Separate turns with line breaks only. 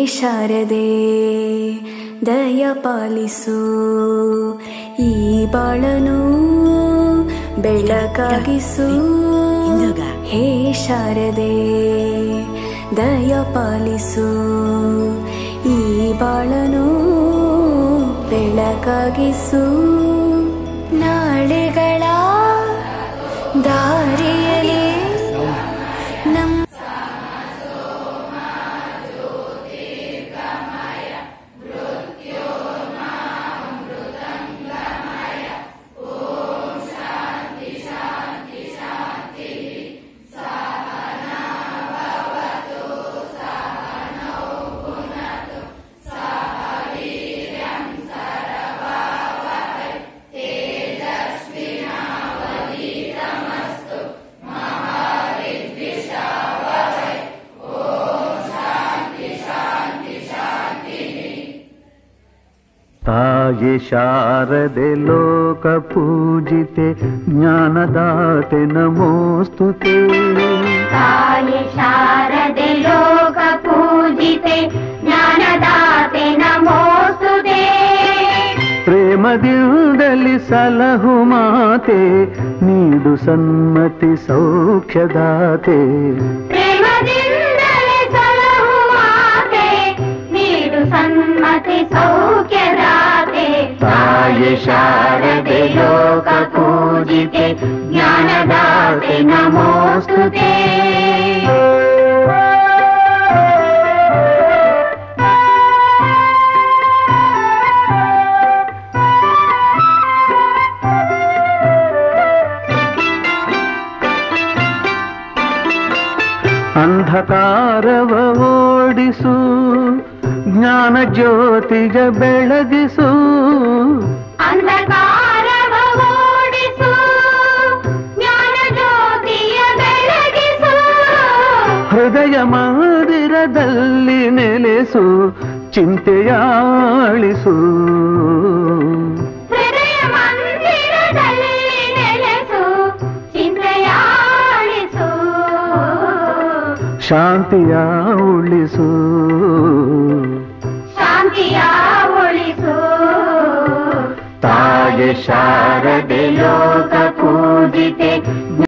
ಶಾರದೆ ದಯ ಪಾಲಿಸು ಈ ಬಾಳನು ಬೆಳಕಾಗಿಸು
ಹಿಂದೋಗ.
ಹೇ ಶಾರದೆ ದಯ ಪಾಲಿಸು ಈ ಬಾಳನು ಬೆಳಕಾಗಿಸು ನಾಳೆಗಳ ದಾರಿಯಲಿ ನಮ್ಮ
ತಾಯಿ ಶಾರದೆ ಲೋಕ ಪೂಜಿತೆ ಜ್ಞಾನದಾತೆ ನಮೋಸ್ತುತೆ
ತಾಯಿ ಶಾರದೆ ಲೋಕ ಪೂಜಿತೆ ಜ್ಞಾನದಾತೆ ನಮೋಸ್ತುತೆ
ಪ್ರೇಮದಿಂದಲಿ ಸಲಹು ಮಾತೆ ನೀಡು ಸನ್ಮತಿ ಸೌಖ್ಯದಾತೆ
ಪ್ರೇಮದಿಂದಲೇ ಸಲಹು ಮಾತೆ ನೀಡು ಸನ್ಮತಿ ಸೌಖ್ಯದಾತೆ
ತಾಯಿ ಶಾರದೆ ಲೋಕ ಪೂಜಿತೆ
ಜ್ಞಾನದಾತೆ ನಮೋಸ್ತುತೆ
ಅಂಧಕಾರವ ಓಡಿಸು ಜ್ಞಾನ ಜ್ಯೋತಿಗ ಬೆಳಗಿಸು
ಅಂಧಕಾರವ ಓಡಿಸು ಜ್ಞಾನ ಜ್ಯೋತಿಯ ಬೆಳಗಿಸು
ಹೃದಯ ಮಂದಿರದಲ್ಲಿ ನೆಲೆಸು ಚಿಂತೆಯಾಳಿಸು
ಹೃದಯ ಮಂದಿರದಲ್ಲಿ ನೆಲೆಸು ಚಿಂತೆಯಾಳಿಸು
ಶಾಂತಿಯ ಉಳಿಸು
ಶಾಂತಿಯ ಉಳಿಸು
ತಾಯಿ ಶಾರದೆ ಲೋಕ ಪೂಜಿತೆ